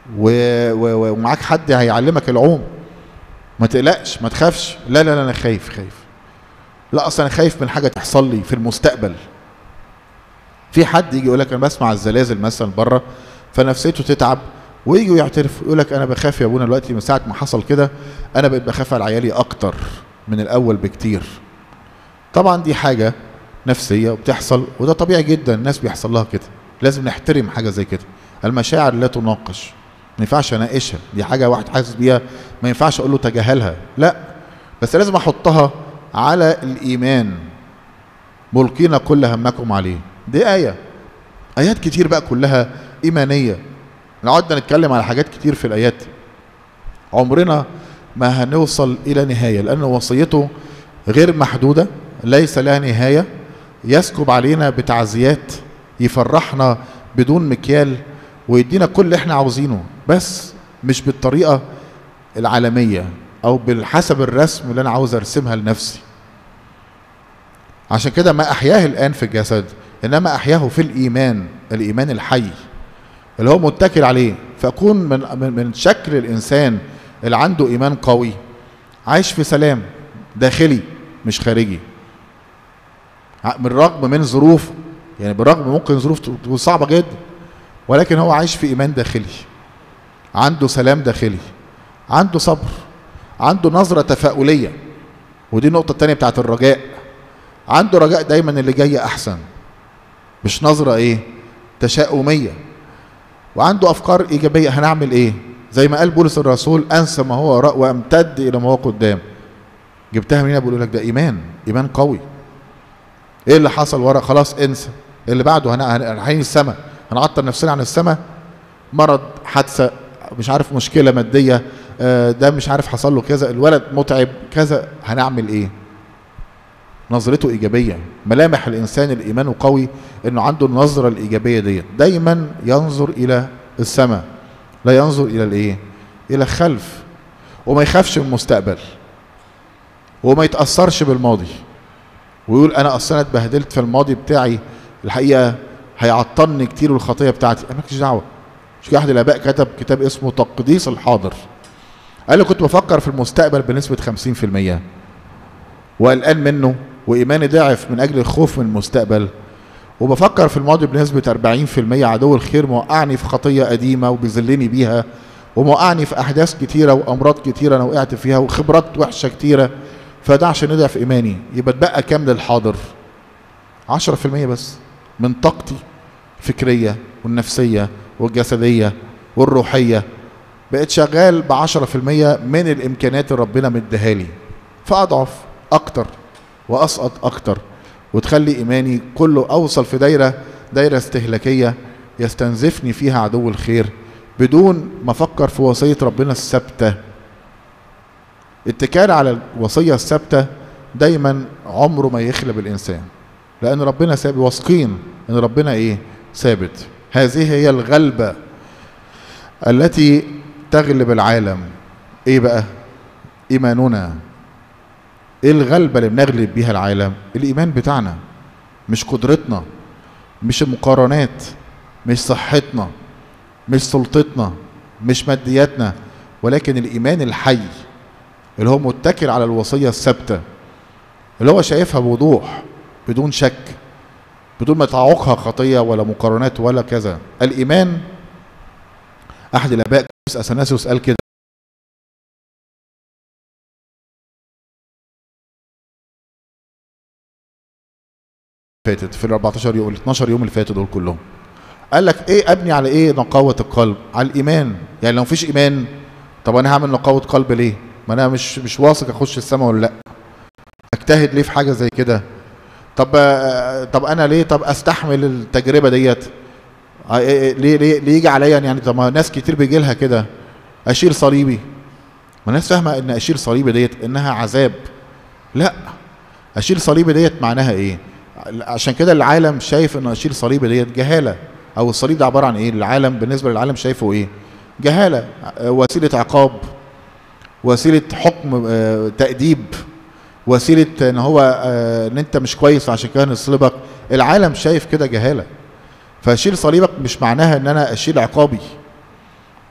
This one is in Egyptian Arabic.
و... و... ومعاك حد هيعلمك العوم ما تقلقش ما تخافش لا لا لا انا خايف خايف لا اصلا انا خايف من حاجه تحصل لي في المستقبل في حد يجي يقول لك انا بسمع الزلازل مثلا بره فنفسيته تتعب ويجي يعترف يقول لك انا بخاف يا ابونا دلوقتي من ساعه ما حصل كده انا بقيت بخاف على عيالي اكتر من الاول بكتير طبعا دي حاجه نفسيه وبتحصل وده طبيعي جدا الناس بيحصل لها كده لازم نحترم حاجه زي كده المشاعر لا تناقش ما ينفعش اناقشها دي حاجه واحد حاسس بيها ما ينفعش اقول له تجاهلها لا بس لازم احطها على الايمان ملقين كل همكم عليه دي ايه ايات كتير بقى كلها ايمانيه لو قعدنا نتكلم على حاجات كتير في الايات عمرنا ما هنوصل الى نهايه لان وصيته غير محدوده ليس لها نهايه يسكب علينا بتعزيات يفرحنا بدون مكيال ويدينا كل اللي احنا عاوزينه بس مش بالطريقه العالميه او بالحسب الرسم اللي انا عاوز ارسمها لنفسي عشان كده ما احياه الان في الجسد انما احياه في الايمان الايمان الحي اللي هو متكل عليه فاكون من من, من شكل الانسان اللي عنده ايمان قوي عايش في سلام داخلي مش خارجي بالرغم من ظروف يعني بالرغم ممكن ظروف تكون صعبه جدا ولكن هو عايش في ايمان داخلي عنده سلام داخلي عنده صبر عنده نظرة تفاؤلية ودي النقطة التانية بتاعت الرجاء عنده رجاء دايما اللي جاي أحسن مش نظرة إيه تشاؤمية وعنده أفكار إيجابية هنعمل إيه زي ما قال بولس الرسول أنسى ما هو وراء وأمتد إلى ما هو قدام جبتها منين بقول لك ده إيمان إيمان قوي إيه اللي حصل ورا خلاص انسى اللي بعده هنعين السماء هنعطل نفسنا عن السماء مرض حادثة مش عارف مشكلة مادية ده مش عارف حصل له كذا الولد متعب كذا هنعمل ايه نظرته ايجابيه ملامح الانسان الايمان قوي انه عنده النظره الايجابيه ديت دايما ينظر الى السماء لا ينظر الى الايه الى الخلف وما يخافش من المستقبل وما يتاثرش بالماضي ويقول انا اصلا اتبهدلت في الماضي بتاعي الحقيقه هيعطلني كتير والخطيه بتاعتي انا مالكش دعوه مش كده احد الاباء كتب كتاب اسمه تقديس الحاضر قال لي كنت بفكر في المستقبل بنسبة 50% وقلقان منه وإيماني ضعف من أجل الخوف من المستقبل وبفكر في الماضي بنسبة 40% عدو الخير موقعني في خطية قديمة وبيذلني بيها وموقعني في أحداث كتيرة وأمراض كتيرة أنا وقعت فيها وخبرات وحشة كتيرة فده عشان نضعف إيماني يبقى اتبقى كام للحاضر 10% بس من طاقتي الفكرية والنفسية والجسدية والروحية بقيت شغال ب 10% من الامكانيات اللي ربنا مديها لي فاضعف اكتر واسقط اكتر وتخلي ايماني كله اوصل في دايره دايره استهلاكيه يستنزفني فيها عدو الخير بدون ما افكر في وصيه ربنا الثابته اتكال على الوصيه الثابته دايما عمره ما يخلب الانسان لان ربنا ثابت واثقين ان ربنا ايه ثابت هذه هي الغلبه التي تغلب العالم ايه بقى ايماننا ايه الغلبه اللي بنغلب بيها العالم الايمان بتاعنا مش قدرتنا مش المقارنات مش صحتنا مش سلطتنا مش مادياتنا ولكن الايمان الحي اللي هو متكل على الوصيه الثابته اللي هو شايفها بوضوح بدون شك بدون ما تعوقها خطيه ولا مقارنات ولا كذا الايمان احد الاباء اثناسيوس قال كده فاتت في ال 14 يوم ال 12 يوم اللي فاتوا دول كلهم قال لك ايه ابني على ايه نقاوه القلب على الايمان يعني لو مفيش ايمان طب انا هعمل نقاوه قلب ليه ما انا مش مش واثق اخش السماء ولا لا اجتهد ليه في حاجه زي كده طب طب انا ليه طب استحمل التجربه ديت ليه ليه ليه يجي عليا يعني طب ما ناس كتير بيجي لها كده اشيل صليبي ما الناس فاهمه ان اشيل صليبي ديت انها عذاب لا اشيل صليبي ديت معناها ايه عشان كده العالم شايف ان اشيل صليبي ديت جهاله او الصليب ده عباره عن ايه العالم بالنسبه للعالم شايفه ايه جهاله وسيله عقاب وسيله حكم تاديب وسيله ان هو ان انت مش كويس عشان كده نصلبك العالم شايف كده جهاله فاشيل صليبك مش معناها ان انا اشيل عقابي